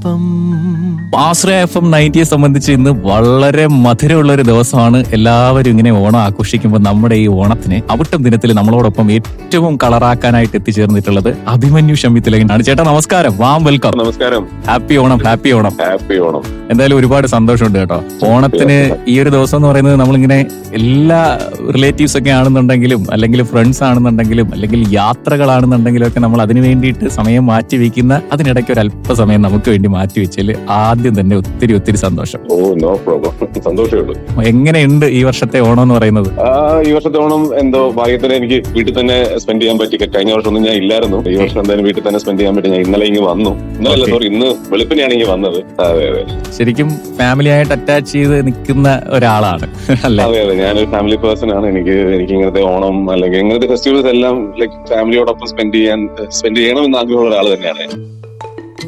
FM Ashraya F M നയൻറ്റിയെ സംബന്ധിച്ച് ഇന്ന് വളരെ മധുരമുള്ള ഒരു ദിവസമാണ് എല്ലാവരും ഇങ്ങനെ ഓണം ആഘോഷിക്കുമ്പോൾ നമ്മുടെ ഈ ഓണത്തിന് അവിട്ടം ദിനത്തിൽ നമ്മളോടൊപ്പം ഏറ്റവും കളറാക്കാനായിട്ട് എത്തിച്ചേർന്നിട്ടുള്ളത് അഭിമന്യു ഷമ്മി തിലകനാണ് ചേട്ടാ നമസ്കാരം വാം വെൽക്കം നമസ്കാരം happy Onam happy Onam happy Onam എന്തായാലും ഒരുപാട് സന്തോഷമുണ്ട് കേട്ടോ ഓണത്തിന് ഈ ഒരു ദിവസം എന്ന് പറയുന്നത് നമ്മളിങ്ങനെ എല്ലാ റിലേറ്റീവ്സ് ഒക്കെ ആണെന്നുണ്ടെങ്കിലും അല്ലെങ്കിൽ ഫ്രണ്ട്സ് ആണെന്നുണ്ടെങ്കിലും അല്ലെങ്കിൽ യാത്രകളാണെന്നുണ്ടെങ്കിലും ഒക്കെ നമ്മൾ അതിനു വേണ്ടിയിട്ട് സമയം മാറ്റി വെക്കുന്ന അതിനിടയ്ക്ക് ഒരു അല്പസമയം നമുക്ക് വേണ്ടി മാറ്റി വെച്ചാൽ ആദ്യം തന്നെ ഒത്തിരി ഒത്തിരി സന്തോഷം ഓ നോ പ്രോബ്ലം സന്തോഷമേ ഉള്ളൂ എങ്ങനെയുണ്ട് ഈ വർഷത്തെ ഓണം എന്ന് പറയുന്നത് ആ, ഈ വർഷത്തെ ഓണം എന്തോ ഭാഗ്യത്തിന് എനിക്ക് വീട്ടിൽ തന്നെ സ്പെൻഡ് ചെയ്യാൻ പറ്റി കഴിഞ്ഞ വർഷം ഒന്നും ഞാൻ ഇല്ലായിരുന്നു ഈ വർഷം എന്തായാലും വീട്ടിൽ തന്നെ സ്പെൻഡ് ചെയ്യാൻ പറ്റി ഞാൻ ഇന്നലെ ഇങ്ങ് വന്നു ഇന്നലെ അല്ല Okay. സോറി ഇന്ന് വെളുപ്പിനെയാണ് ഇങ്ങ് വന്നത് അതെ അതെ ശരിക്കും ഫാമിലി ആയിട്ട് അറ്റാച്ച് ചെയ്ത് നിൽക്കുന്ന ഒരാളാണ് അല്ലെ അതെ അതെ ഞാനൊരു ഫാമിലി പേഴ്സൺ ആണ് എനിക്ക് എനിക്ക് ഇങ്ങനത്തെ ഓണം അല്ലെങ്കിൽ ഇങ്ങനത്തെ ഫെസ്റ്റിവൽസ് എല്ലാം ലൈക് ഫാമിലിയോടൊപ്പം സ്പെൻഡ് ചെയ്യാൻ സ്പെൻഡ് ചെയ്യണം എന്ന് ആഗ്രഹമുള്ള ഒരാൾ തന്നെയാണ് ഞാൻ.